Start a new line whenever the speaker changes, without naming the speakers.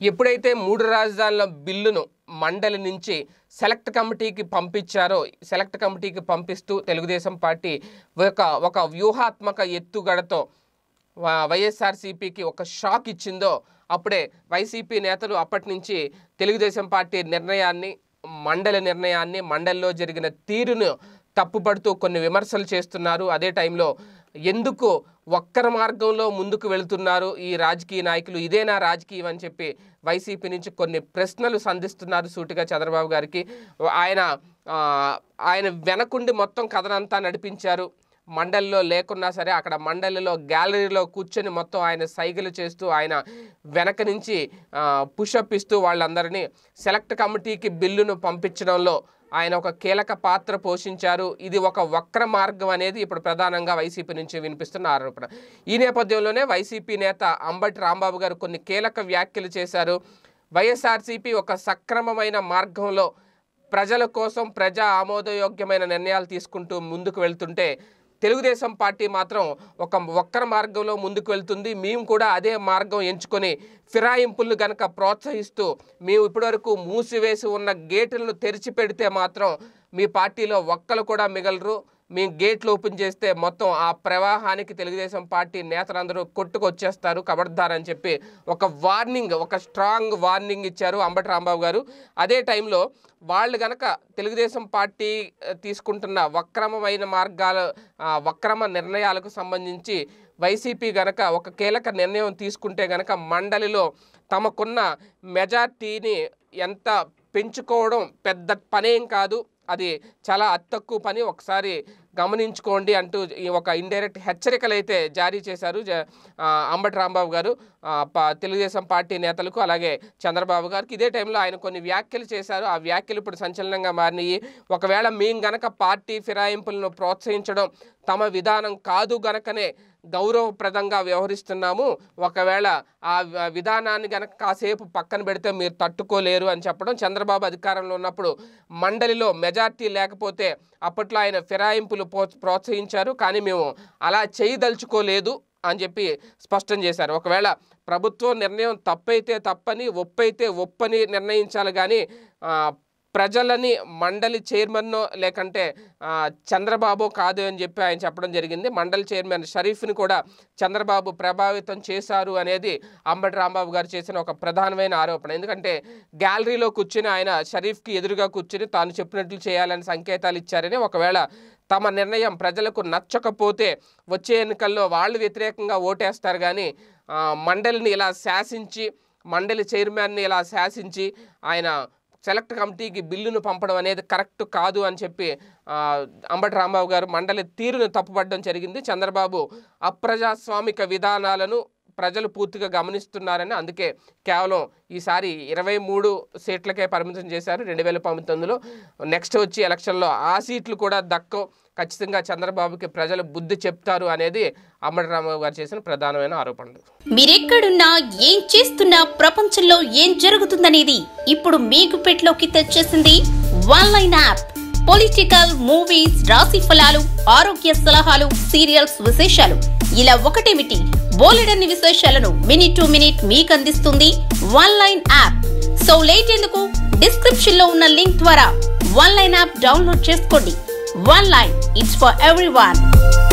ఎప్పుడైతే మూడు రాజధానుల బిల్లును మండలి నుంచి సెలెక్ట్ కమిటీకి పంపించారో సెలెక్ట్ కమిటీకి పంపిస్తూ తెలుగుదేశం పార్టీ ఒక ఒక వ్యూహాత్మక ఎత్తుగడతో వా- వైఎస్ఆర్సీపీకి ఒక షాక్ ఇచ్చిందో అప్పుడే వైసీపీ నేతలు అప్పటి నుంచి తెలుగుదేశం పార్టీ నిర్ణయాన్ని మండలి నిర్ణయాన్ని మండలిలో జరిగిన తీరును తప్పుపడుతూ కొన్ని విమర్శలు చేస్తున్నారు అదే టైంలో ఎందుకు ఒక్కర మార్గంలో ముందుకు వెళుతున్నారు ఈ రాజకీయ నాయకులు ఇదేనా రాజకీయం అని చెప్పి వైసీపీ నుంచి కొన్ని ప్రశ్నలు సంధిస్తున్నారు సూటిగా చంద్రబాబు గారికి ఆయన ఆ, ఆయన వెనకుండి మొత్తం కథనంతా నడిపించారు మండలిలో లేకున్నా సరే అక్కడ మండలిలో గ్యాలరీలో కూర్చొని మొత్తం ఆయన సైగలు చేస్తూ ఆయన వెనక నుంచి పుషప్ ఇస్తూ వాళ్ళందరినీ సెలెక్ట్ కమిటీకి బిల్లును పంపించడంలో ఆయన ఒక కీలక పాత్ర పోషించారు ఇది ఒక వక్ర మార్గం అనేది ఇప్పుడు ప్రధానంగా వైసీపీ నుంచి వినిపిస్తున్న ఆరోపణ ఈ నేపథ్యంలోనే వైసీపీ నేత అంబటి రాంబాబు గారు కొన్ని కీలక వ్యాఖ్యలు చేశారు వైఎస్ఆర్సీపీ ఒక సక్రమమైన మార్గంలో ప్రజల కోసం ప్రజా ఆమోదయోగ్యమైన నిర్ణయాలు తీసుకుంటూ ముందుకు వెళ్తుంటే తెలుగుదేశం పార్టీ మాత్రం ఒక ఒక్కర మార్గంలో ముందుకు వెళ్తుంది మేము కూడా అదే మార్గం ఎంచుకొని ఫిరాయింపులను గనక ప్రోత్సహిస్తూ మేము ఇప్పటివరకు మూసివేసి ఉన్న గేటులను తెరిచి పెడితే మాత్రం మీ పార్టీలో ఒక్కరు కూడా మిగలరు మీ గేట్లు ఓపెన్ చేస్తే మొత్తం ఆ ప్రవాహానికి తెలుగుదేశం పార్టీ నేతలందరూ కొట్టుకొచ్చేస్తారు కబడ్దార్ అని చెప్పి ఒక వార్నింగ్ ఒక స్ట్రాంగ్ వార్నింగ్ ఇచ్చారు అంబటి రాంబాబు గారు అదే టైంలో వాళ్ళు గనక తెలుగుదేశం పార్టీ ఆ, తీసుకుంటున్న వక్రమమైన మార్గాల ఆ, వక్రమ నిర్ణయాలకు సంబంధించి వైసీపీ గనక ఒక కీలక నిర్ణయం తీసుకుంటే గనక మండలిలో తమకున్న మెజార్టీని ఎంత పెంచుకోవడం పెద్ద పనేం కాదు అది చాలా అతి తక్కువ పని ఒకసారి గమనించుకోండి అంటూ ఈ ఒక ఇండైరెక్ట్ హెచ్చరికలు అయితే జారీ చేశారు జ- ఆ, అంబటి రాంబాబు గారు ఆ, ప- తెలుగుదేశం పార్టీ నేతలకు అలాగే చంద్రబాబు గారికి ఇదే టైంలో ఆయన కొన్ని వ్యాఖ్యలు చేశారు ఆ వ్యాఖ్యలు ఇప్పుడు సంచలనంగా మారినాయి ఒకవేళ మేము గనక పార్టీ ఫిరాయింపులను ప్రోత్సహించడం తమ విధానం కాదు గనకనే గౌరవప్రదంగా వ్యవహరిస్తున్నాము ఒకవేళ ఆ వ- విధానాన్ని గనక కాసేపు పక్కన పెడితే మీరు తట్టుకోలేరు అని చెప్పడం చంద్రబాబు అధికారంలో ఉన్నప్పుడు మండలిలో మెజార్టీ లేకపోతే అప్పట్లో ఆయన ఫిరాయింపులు ప్రో- ప్రోత్సహించారు కానీ మేము అలా చేయదలుచుకోలేదు అని చెప్పి స్పష్టం చేశారు ఒకవేళ ప్రభుత్వం నిర్ణయం తప్పైతే తప్పని ఒప్పైతే ఒప్పని నిర్ణయించాలి కానీ ఆ, ప్రజలని మండలి చైర్మన్నో లేకంటే ఆ, చంద్రబాబు కాదు అని చెప్పి ఆయన చెప్పడం జరిగింది మండలి చైర్మన్ షరీఫ్ని కూడా చంద్రబాబు ప్రభావితం చేశారు అనేది అంబటి రాంబాబు గారు చేసిన ఒక ప్రధానమైన ఆరోపణ ఎందుకంటే గ్యాలరీలో కూర్చుని ఆయన షరీఫ్కి ఎదురుగా కూర్చుని తాను చెప్పినట్లు చేయాలని సంకేతాలు ఇచ్చారని ఒకవేళ తమ నిర్ణయం ప్రజలకు నచ్చకపోతే వచ్చే ఎన్నికల్లో వాళ్ళు వ్యతిరేకంగా ఓటేస్తారు కానీ ఆ, మండలిని ఇలా శాసించి మండలి చైర్మన్ని ఇలా శాసించి ఆయన సెలెక్ట్ కమిటీకి బిల్లును పంపడం అనేది కరెక్ట్ కాదు అని చెప్పి ఆ, అంబటి రాంబాబు గారు మండలి తీరును తప్పుపడడం జరిగింది చంద్రబాబు అప్రజాస్వామిక విధానాలను ప్రజలు పూర్తిగా గమనిస్తున్నారని అందుకే కేవలం ఈసారి ఇరవై మూడు సీట్లకే పరిమితం చేశారు రెండు వేల పంతొమ్మిదిలో నెక్స్ట్ వచ్చి ఎలక్షన్లో ఆ సీట్లు కూడా దక్కవు ఖచ్చితంగా చంద్రబాబుకి ప్రజలు బుద్ధి చెప్తారు అనేది అంబటి రాంబాబు గారు చేసిన ప్రధానమైన ఆరోపణలు
మీరెక్కడున్నా ఏం చేస్తున్నా ప్రపంచంలో ఏం జరుగుతుందనేది ఇప్పుడు మీకు పెట్లోకి తెచ్చేసింది one line app political movies రాశి ఫలాలు ఆరోగ్య సలహాలు సీరియల్స్ విశేషాలు ఇలా ఒకటేమిటి బోలెడన్ని విశేషాలను మినిట్ టు మినిట్ మీకు అందిస్తుంది one line app so late ఎందుకు డిస్క్రిప్షన్ లో ఉన్న లింక్ ద్వారా వన్ లైన్ యాప్ డౌన్లోడ్ చేసుకోండి one line it's for every